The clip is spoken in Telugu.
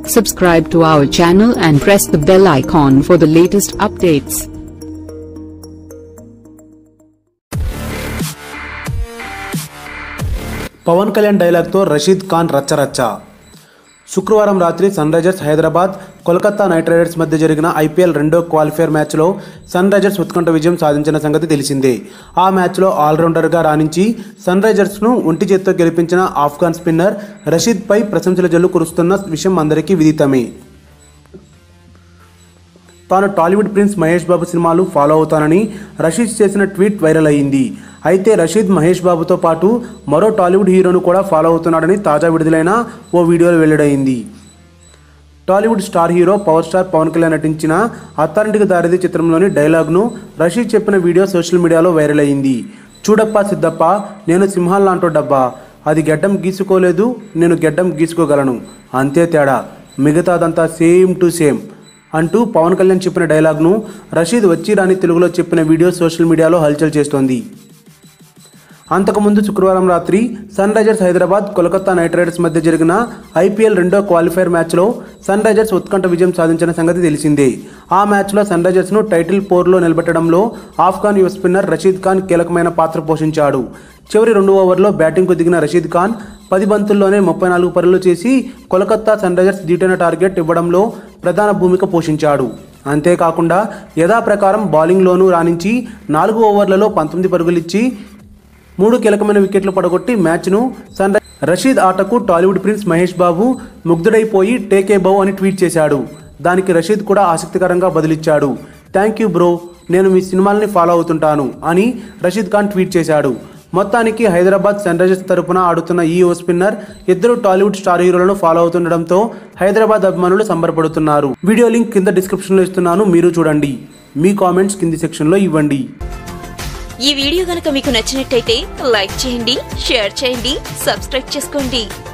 Subscribe to our channel and press the bell icon for the latest updates. Pawan Kalyan డైలాగ్తో Rashid Khan రచ్చరచ్చ శుక్రవారం రాత్రి Sunrisers Hyderabad Kolkata Knight Riders మధ్య జరిగిన ఐపీఎల్ రెండో క్వాలిఫైర్ మ్యాచ్లో సన్ రైజర్స్ ఉత్కంఠ విజయం సాధించిన సంగతి తెలిసిందే ఆ మ్యాచ్లో ఆల్రౌండర్గా రాణించి సన్ రైజర్స్ను ఒంటి చేత్తో గెలిపించిన ఆఫ్ఘాన్ స్పిన్నర్ రషీద్పై ప్రశంసల జల్లు కురుస్తున్న విషయం అందరికీ విదితమే తాను టాలీవుడ్ ప్రిన్స్ మహేష్ బాబు సినిమాలు ఫాలో అవుతానని రషీద్ చేసిన ట్వీట్ వైరల్ అయింది అయితే రషీద్ మహేష్ బాబుతో పాటు మరో టాలీవుడ్ హీరోను కూడా ఫాలో అవుతున్నాడని తాజా విడుదలైన ఓ వీడియోలో వెల్లడైంది Tollywood star hero power star Pawan Kalyan నటించిన అత్తారింటికి దారిది చిత్రంలోని డైలాగ్ను రషీద్ చెప్పిన వీడియో సోషల్ మీడియాలో వైరల్ అయింది చూడప్ప సిద్ధప్ప నేను సింహాల్లాంటో డబ్బా అది గెడ్డం గీసుకోలేదు నేను గెడ్డం గీసుకోగలను అంతే తేడా మిగతాదంతా సేమ్ టు సేమ్ అంటూ పవన్ కళ్యాణ్ చెప్పిన డైలాగ్ను రషీద్ వచ్చి రాని తెలుగులో చెప్పిన వీడియో సోషల్ మీడియాలో హల్చల్ చేస్తోంది అంతకుముందు శుక్రవారం రాత్రి Sunrisers Hyderabad Kolkata Knight Riders మధ్య జరిగిన ఐపీఎల్ రెండో క్వాలిఫైర్ మ్యాచ్లో సన్ రైజర్స్ ఉత్కంఠ విజయం సాధించిన సంగతి తెలిసిందే ఆ మ్యాచ్లో సన్ రైజర్స్ను టైటిల్ పోర్లో నిలబెట్టడంలో ఆఫ్ఘాన్ యువ స్పిన్నర్ రషీద్ ఖాన్ కీలకమైన పాత్ర పోషించాడు చివరి రెండు ఓవర్లో బ్యాటింగ్కు దిగిన రషీద్ ఖాన్ పది బంతుల్లోనే ముప్పై నాలుగు పరుగులు చేసి కోలకత్తా సన్ రైజర్స్ జీటైన టార్గెట్ ఇవ్వడంలో ప్రధాన భూమిక పోషించాడు అంతేకాకుండా యథాప్రకారం బౌలింగ్లోనూ రాణించి నాలుగు ఓవర్లలో పంతొమ్మిది పరుగులిచ్చి మూడు కీలకమైన వికెట్లు పడగొట్టి మ్యాచ్ను సన్ రై- రషీద్ ఆటకు టాలీవుడ్ ప్రిన్స్ మహేష్ బాబు ముగ్ధుడైపోయి టేకే బౌ అని ట్వీట్ చేశాడు దానికి రషీద్ కూడా ఆసక్తికరంగా బదిలిచ్చాడు థ్యాంక్ యూ బ్రో నేను మీ సినిమాల్ని ఫాలో అవుతుంటాను అని రషీద్ ఖాన్ ట్వీట్ చేశాడు మొత్తానికి హైదరాబాద్ సన్ రైజర్స్ తరపున ఆడుతున్న ఈ ఓ స్పిన్నర్ ఇద్దరు టాలీవుడ్ స్టార్ హీరోలను ఫాలో అవుతుండడంతో హైదరాబాద్ అభిమానులు సంబరపడుతున్నారు వీడియో లింక్ కింద డిస్క్రిప్షన్లో ఇస్తున్నాను మీరు చూడండి మీ కామెంట్స్ కింది సెక్షన్లో ఇవ్వండి ఈ వీడియో గనక మీకు నచ్చినట్టయితే లైక్ చేయండి షేర్ చేయండి సబ్స్క్రైబ్ చేసుకోండి